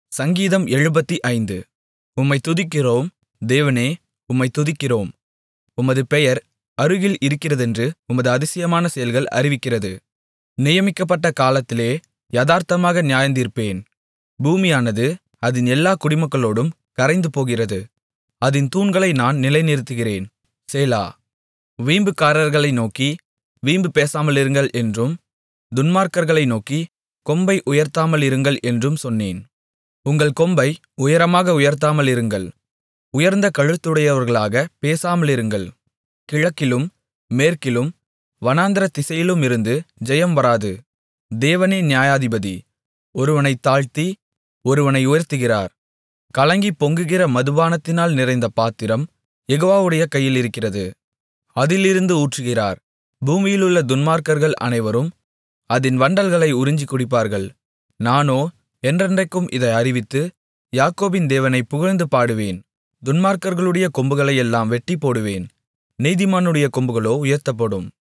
சங்கீதம் எழுபத்தைந்து உம்மைத் துதிக்கிறோம் தேவனே உம்மைத் துதிக்கிறோம் உமது பெயர் அருகில் இருக்கிறதென்று உமது அதிசயமான செயல்கள் அறிவிக்கிறது நியமிக்கப்பட்ட காலத்திலே யதார்த்தமாக நியாயந்தீர்ப்பேன் பூமியானது அதின் எல்லாக் குடிமக்களோடும் கரைந்துபோகிறது அதின் தூண்களை நான் நிலைநிறுத்துகிறேன் சேலா வீம்புக்காரர்களை நோக்கி வீம்பு பேசாமலிருங்கள் என்றும் துன்மார்க்கர்களை நோக்கி கொம்பை உயர்த்தாமலிருங்கள் என்றும் சொன்னேன் உங்கள் கொம்பை உயரமாக உயர்த்தாமலிருங்கள் உயர்ந்த கழுத்துடையவர்களாகப் பேசாமலிருங்கள் கிழக்கிலும் மேற்கிலும் வனாந்திர திசையிலுமிருந்து ஜெயம் வராது தேவனே நியாயாதிபதி ஒருவனைத் தாழ்த்தி ஒருவனை உயர்த்துகிறார் கலங்கிப் பொங்குகிற மதுபானத்தினால் நிறைந்த பாத்திரம் யெகோவாவுடைய கையிலிருக்கிறது அதிலிருந்து ஊற்றுகிறார் பூமியிலுள்ள துன்மார்க்கர்கள் அனைவரும் அதின் வண்டல்களை உறிஞ்சிக் குடிப்பார்கள் நானோ என்றென்றைக்கும் இதை அறிவித்து யாக்கோபின் தேவனைப் புகழ்ந்து பாடுவேன் துன்மார்க்கர்களுடைய கொம்புகளையெல்லாம் வெட்டிப்போடுவேன் நீதிமானுடைய கொம்புகளோ உயர்த்தப்படும்